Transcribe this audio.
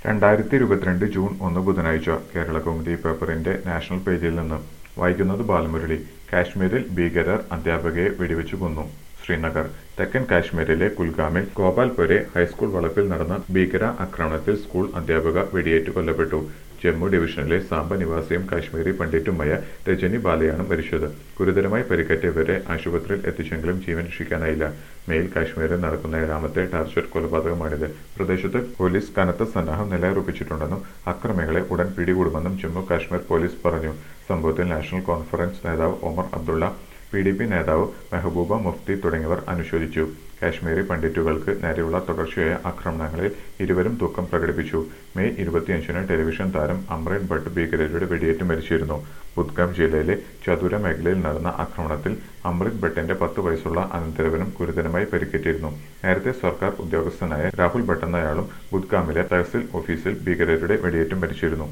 രണ്ടായിരത്തി ഇരുപത്തിരണ്ട് ജൂൺ ഒന്ന് ബുധനാഴ്ച കേരള കൗമുദി പേപ്പറിന്റെ നാഷണൽ പേജിൽ നിന്ന് വായിക്കുന്നത് ബാലമുരളി കാശ്മീരിൽ ഭീകരർ അധ്യാപകയെ വെടിവെച്ചു കൊന്നു ശ്രീനഗർ തെക്കൻ കാശ്മീരിലെ കുൽഗാമിൽ ഗോപാൽപുരെ ഹൈസ്കൂൾ വളപ്പിൽ നടന്ന ഭീകര ആക്രമണത്തിൽ സ്കൂൾ അധ്യാപക വെടിയേറ്റ് കൊല്ലപ്പെട്ടു ജമ്മു ഡിവിഷനിലെ സാംബ നിവാസിയും കാശ്മീരി പണ്ഡിറ്റുമായ രജനി ബാലയാണ് മരിച്ചത് ഗുരുതരമായി പരിക്കേറ്റവരെ ആശുപത്രിയിൽ എത്തിച്ചെങ്കിലും ജീവൻ രക്ഷിക്കാനായില്ല മെയിൽ കാശ്മീരിൽ നടക്കുന്ന ഏഴാമത്തെ ടാർച്ചർ കൊലപാതകമാണിത് പ്രദേശത്ത് പോലീസ് കനത്ത സന്നാഹം നിലയുറപ്പിച്ചിട്ടുണ്ടെന്നും അക്രമികളെ ഉടൻ പിടികൂടുമെന്നും ജമ്മു കാശ്മീർ പോലീസ് പറഞ്ഞു സംഭവത്തിൽ നാഷണൽ കോൺഫറൻസ് നേതാവ് Omar Abdullah P D P നേതാവ് മെഹബൂബ മുഫ്തി തുടങ്ങിയവർ അനുശോചിച്ചു കാശ്മീരി പണ്ഡിറ്റുകൾക്ക് നേരെയുള്ള തുടർച്ചയായ ആക്രമണങ്ങളിൽ ഇരുവരും ദുഃഖം പ്രകടിപ്പിച്ചു മെയ് ഇരുപത്തിയഞ്ചിന് ടെലിവിഷൻ താരം അമ്രൻ ഭട്ട് ഭീകരരുടെ വെടിയേറ്റ് മരിച്ചിരുന്നു ബുദ്ഗാം ജില്ലയിലെ ചതുര മേഖലയിൽ നടന്ന ആക്രമണത്തിൽ അമൃത് ഭട്ടിന്റെ പത്ത് വയസ്സുള്ള അനന്തരവനും ഗുരുതരമായി പരിക്കേറ്റിരുന്നു നേരത്തെ സർക്കാർ ഉദ്യോഗസ്ഥനായ രാഹുൽ ഭട്ട് എന്നയാളും ബുദ്ഗാമിലെ തഹസിൽ ഓഫീസിൽ ഭീകരരുടെ വെടിയേറ്റ് മരിച്ചിരുന്നു